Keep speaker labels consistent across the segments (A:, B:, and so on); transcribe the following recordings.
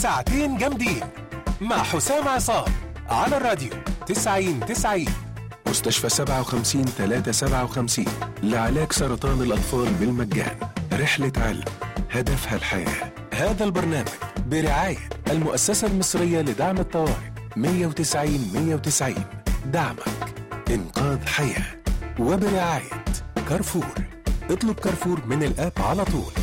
A: ساعتين جامدين مع حسام عصام على الراديو 90 90 مستشفى 57 357 لعلاج سرطان الأطفال بالمجان رحلة علم هدفها الحياة هذا البرنامج برعاية المؤسسة المصرية لدعم الطوارئ 190 190 دعمك إنقاذ حياة وبرعاية كارفور اطلب كارفور من الآب على طول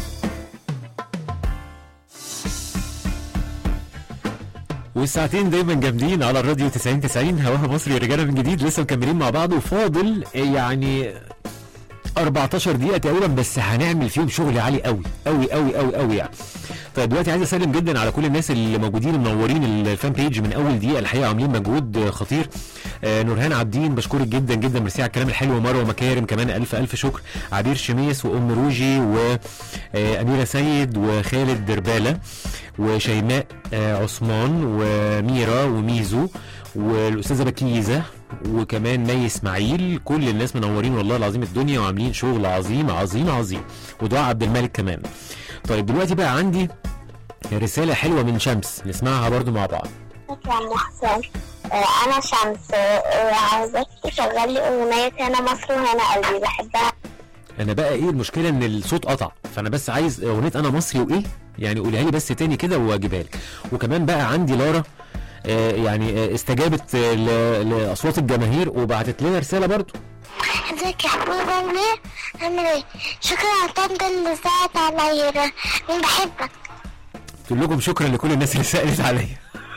B: والساعتين دايما جامدين على الراديو 90 90 هواها مصري رجاله من جديد لسه مكملين مع بعض وفاضل يعني 14 دقيقة تقريبا بس هنعمل فيهم شغل عالي قوي قوي قوي قوي قوي يعني. طيب دلوقتي عايز اسلم جدا على كل الناس اللي موجودين منورين الفان بيج من اول دقيقة الحقيقة عاملين مجهود خطير آه نورهان عابدين بشكرك جدا جدا ميرسي على الكلام الحلو مروه مكارم كمان الف الف شكر عبير شميس وام روجي واميره سيد وخالد درباله وشيماء آه عثمان وميرا وميزو والاستاذه بكيزه وكمان مي اسماعيل كل الناس منورين والله العظيم الدنيا وعاملين شغل عظيم عظيم عظيم ودعاء عبد الملك كمان طيب دلوقتي بقى عندي رساله حلوه من شمس نسمعها برضو مع بعض
C: شكرا يا حسام آه، أنا شمس آه، عايزاك تشغل لي أغنية هنا مصر وهنا قلبي بحبها
B: انا بقى ايه المشكله ان الصوت قطع فانا بس عايز اغنيه انا مصري وايه يعني قولها لي بس تاني كده واجيبها لك وكمان بقى عندي لارا آه يعني آه استجابت آه ل- لاصوات الجماهير وبعتت لنا رساله برضو
C: ازيك يا حبيبي عامل ايه؟ عامل ايه؟ شكرا على الطنط اللي ساعت عليا ده مين بحبك
B: قلت لكم شكرا لكل الناس اللي سالت عليا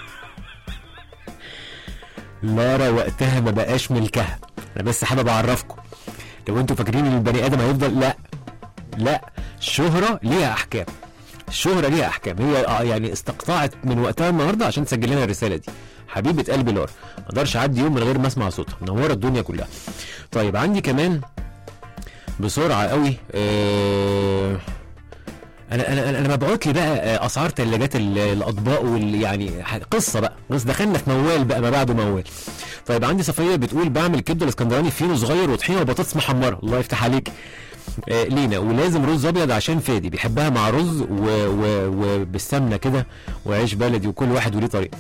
B: لارا وقتها ما بقاش ملكها انا بس حابب اعرفكم لو انتوا فاكرين ان البني ادم هيفضل لا لا الشهره ليها احكام الشهره ليها احكام هي آه يعني استقطعت من وقتها النهارده عشان تسجل لنا الرساله دي حبيبه قلبي لارا ما اقدرش اعدي يوم من غير ما اسمع صوتها منوره الدنيا كلها طيب عندي كمان بسرعه قوي آه انا انا انا أنا مبعوت لي بقى آه، اسعار ثلاجات الاطباق وال يعني ح- قصه بقى بس دخلنا في موال بقى ما بعده موال طيب عندي صفيه بتقول بعمل كبده الاسكندراني فينو صغير وطحينه وبطاطس محمره الله يفتح عليك آه لينا ولازم رز ابيض عشان فادي بيحبها مع رز و- و- وبالسمنه كده وعيش بلدي وكل واحد وليه طريقه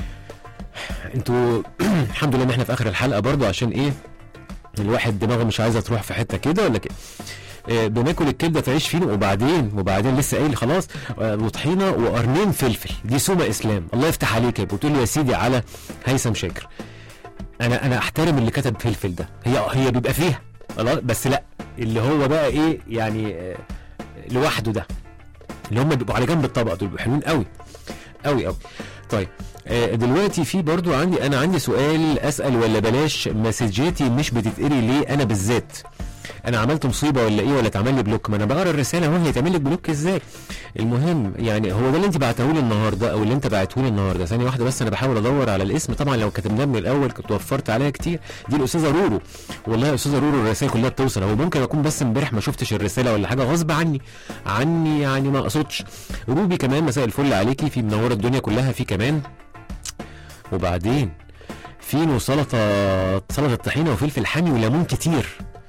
B: انتوا الحمد لله ان احنا في اخر الحلقه برضو عشان ايه الواحد دماغه مش عايزه تروح في حته كده ولا كده آه، بناكل الكبده تعيش فين وبعدين وبعدين لسه قايل خلاص آه، وطحينه وقرنين فلفل دي سومه اسلام الله يفتح عليك يا بتقول لي يا سيدي على هيثم شاكر انا انا احترم اللي كتب فلفل ده هي هي بيبقى فيها خلاص بس لا اللي هو بقى ايه يعني آه، لوحده ده اللي هم بيبقوا على جنب الطبق دول بيبقوا حلوين قوي قوي قوي طيب آه، دلوقتي في برضو عندي انا عندي سؤال اسال ولا بلاش مسجاتي مش بتتقري ليه انا بالذات انا عملت مصيبه ولا ايه ولا اتعمل لي بلوك ما انا بقرا الرساله اهو هيتعمل لك بلوك ازاي المهم يعني هو ده اللي انت بعته لي النهارده او اللي انت بعته لي النهارده ثانيه واحده بس انا بحاول ادور على الاسم طبعا لو كتبناه من الاول كنت وفرت عليا كتير دي الاستاذه رورو والله يا استاذه رورو الرسائل كلها بتوصل هو ممكن اكون بس امبارح ما شفتش الرساله ولا حاجه غصب عني عني يعني ما اقصدش روبي كمان مساء الفل عليكي في منوره الدنيا كلها في كمان وبعدين فين وسلطه سلطه طحينه وفلفل حامي وليمون كتير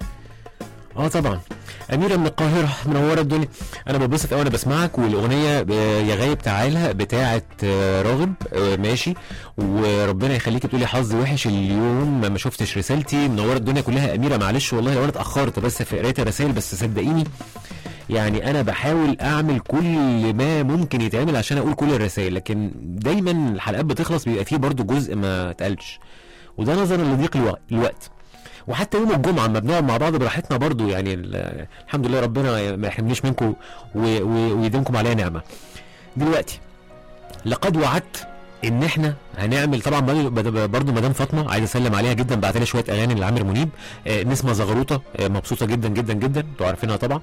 B: اه طبعا اميره من القاهره منوره الدنيا انا ببسط قوي وانا بسمعك والاغنيه ب- يا غايب تعالى بتاعه آه، راغب آه، ماشي وربنا يخليكي تقولي حظ وحش اليوم ما ما شفتش رسالتي منوره الدنيا كلها اميره معلش والله لو انا اتاخرت بس في قرايه الرسائل بس صدقيني يعني انا بحاول اعمل كل ما ممكن يتعمل عشان اقول كل الرسائل لكن دايما الحلقات بتخلص بيبقى فيه برضو جزء ما اتقالش وده نظرا لضيق الوق- الوقت وحتى يوم الجمعه اما بنقعد مع بعض براحتنا برضو يعني ال- الحمد لله ربنا ما يحرمنيش منكم و- و- ويديمكم عليا نعمه دلوقتي لقد وعدت ان احنا هنعمل طبعا برضو- برضو مدام فاطمه عايز اسلم عليها جدا بعت لي شويه اغاني لعامر منيب آه، نسمه زغروطه آه، مبسوطه جدا جدا جدا انتوا عارفينها طبعا